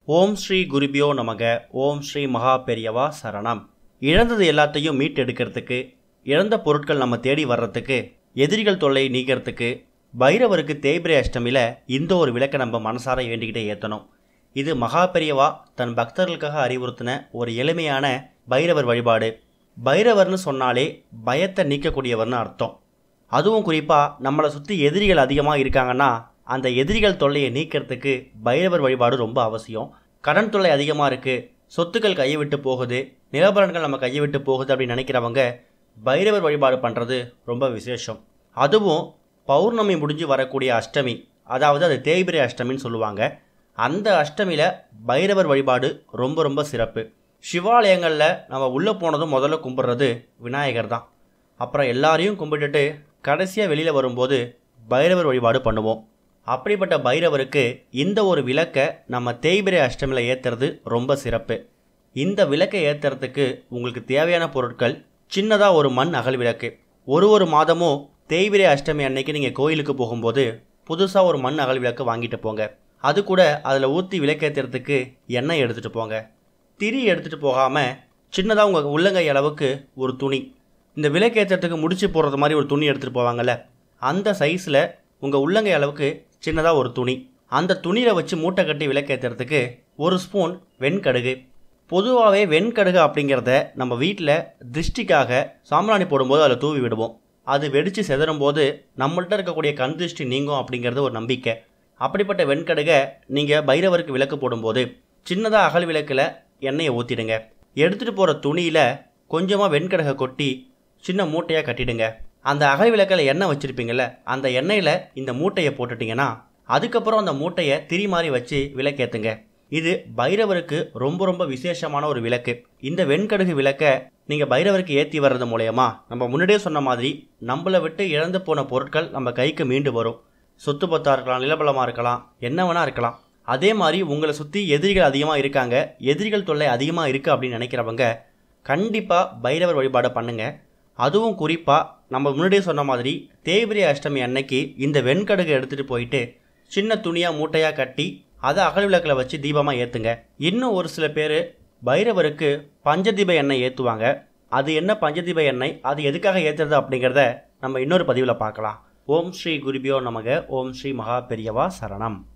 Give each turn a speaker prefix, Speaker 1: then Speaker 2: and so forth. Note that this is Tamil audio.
Speaker 1: ஓம் ஸ்ரீ குருபியோ நமக ஓம் ஸ்ரீ மகா பெரியவா சரணம் இழந்தது எல்லாத்தையும் மீட்டெடுக்கிறதுக்கு இழந்த பொருட்கள் நம்ம தேடி வர்றதுக்கு எதிரிகள் தொல்லை நீக்கிறதுக்கு பைரவருக்கு தேய்பிரை அஷ்டமியில் இந்த ஒரு விளக்கை நம்ம மனசார வேண்டிக்கிட்டே ஏற்றணும் இது மகா பெரியவா தன் பக்தர்களுக்காக அறிவுறுத்தின ஒரு எளிமையான பைரவர் வழிபாடு பைரவர்னு சொன்னாலே பயத்தை நீக்கக்கூடியவர்னு அர்த்தம் அதுவும் குறிப்பாக நம்மளை சுற்றி எதிரிகள் அதிகமாக இருக்காங்கன்னா அந்த எதிரிகள் தொல்லையை நீக்கிறதுக்கு பைரவர் வழிபாடு ரொம்ப அவசியம் கடன் தொல்லை அதிகமாக இருக்குது சொத்துக்கள் கையை விட்டு போகுது நிலபலன்கள் நம்ம கையை விட்டு போகுது அப்படின்னு நினைக்கிறவங்க பைரவர் வழிபாடு பண்ணுறது ரொம்ப விசேஷம் அதுவும் பௌர்ணமி முடிஞ்சு வரக்கூடிய அஷ்டமி அதாவது அது தேய்பிரை அஷ்டமின்னு சொல்லுவாங்க அந்த அஷ்டமியில் பைரவர் வழிபாடு ரொம்ப ரொம்ப சிறப்பு சிவாலயங்களில் நம்ம உள்ளே போனதும் முதல்ல கும்பிட்றது விநாயகர் தான் அப்புறம் எல்லாரையும் கும்பிட்டுட்டு கடைசியாக வெளியில் வரும்போது பைரவர் வழிபாடு பண்ணுவோம் அப்படிப்பட்ட பைரவருக்கு இந்த ஒரு விளக்கை நம்ம தேய்பிரை அஷ்டமியில் ஏற்றுறது ரொம்ப சிறப்பு இந்த விளக்கை ஏற்றுறதுக்கு உங்களுக்கு தேவையான பொருட்கள் சின்னதாக ஒரு மண் அகல் விளக்கு ஒரு ஒரு மாதமும் தேய்பிரை அஷ்டமி அன்னைக்கு நீங்கள் கோயிலுக்கு போகும்போது புதுசாக ஒரு மண் அகல் விளக்கு வாங்கிட்டு போங்க அது கூட அதில் ஊற்றி விளக்கேற்றுறதுக்கு எண்ணெய் எடுத்துகிட்டு போங்க திரி எடுத்துகிட்டு போகாமல் சின்னதாக உங்கள் உள்ளங்கை அளவுக்கு ஒரு துணி இந்த விளக்கேற்றுறதுக்கு முடிச்சு போடுறது மாதிரி ஒரு துணி எடுத்துகிட்டு போவாங்கல்ல அந்த சைஸில் உங்கள் உள்ளங்கை அளவுக்கு சின்னதாக ஒரு துணி அந்த துணியில் வச்சு மூட்டை கட்டி விளக்கேற்றுறதுக்கு ஒரு ஸ்பூன் வெண்கடுகு பொதுவாகவே வெண்கடுகு அப்படிங்கிறத நம்ம வீட்டில் திருஷ்டிக்காக சாம்பிராணி போடும்போது அதில் தூவி விடுவோம் அது வெடித்து செதறும் போது நம்மள்ட்ட இருக்கக்கூடிய கண் திருஷ்டி நீங்கும் அப்படிங்கிறது ஒரு நம்பிக்கை அப்படிப்பட்ட வெண்கடுகை நீங்கள் பைரவருக்கு விளக்கு போடும்போது சின்னதாக அகல் விளக்கில் எண்ணெயை ஊற்றிடுங்க எடுத்துகிட்டு போகிற துணியில் கொஞ்சமாக வெண்கடுகை கொட்டி சின்ன மூட்டையாக கட்டிடுங்க அந்த அகல் விளக்கில் எண்ணெய் வச்சுருப்பீங்கள்ல அந்த எண்ணெயில் இந்த மூட்டையை போட்டுட்டிங்கன்னா அதுக்கப்புறம் அந்த மூட்டையை திரி மாதிரி வச்சு விளக்கேற்றுங்க இது பைரவருக்கு ரொம்ப ரொம்ப விசேஷமான ஒரு விளக்கு இந்த வெண்கடுகு விளக்கை நீங்கள் பைரவருக்கு ஏற்றி வர்றது மூலயமா நம்ம முன்னாடியே சொன்ன மாதிரி நம்மளை விட்டு இழந்து போன பொருட்கள் நம்ம கைக்கு மீண்டு வரும் சொத்து பத்தா இருக்கலாம் நிலபலமாக இருக்கலாம் என்ன வேணா இருக்கலாம் அதே மாதிரி உங்களை சுற்றி எதிரிகள் அதிகமாக இருக்காங்க எதிரிகள் தொல்லை அதிகமாக இருக்குது அப்படின்னு நினைக்கிறவங்க கண்டிப்பாக பைரவர் வழிபாடை பண்ணுங்க அதுவும் குறிப்பாக நம்ம முன்னாடியே சொன்ன மாதிரி தேய்பிரை அஷ்டமி அன்னைக்கு இந்த வெண்கடுகு எடுத்துகிட்டு போயிட்டு சின்ன துணியாக மூட்டையாக கட்டி அதை அகல் விளக்கில் வச்சு தீபமாக ஏற்றுங்க இன்னும் ஒரு சில பேர் பைரவருக்கு பஞ்சதீப எண்ணெய் ஏற்றுவாங்க அது என்ன பஞ்சதீப எண்ணெய் அது எதுக்காக ஏற்றுறது அப்படிங்கிறத நம்ம இன்னொரு பதிவில் பார்க்கலாம் ஓம் ஸ்ரீ குருபியோ நமக ஓம் ஸ்ரீ மகா பெரியவா சரணம்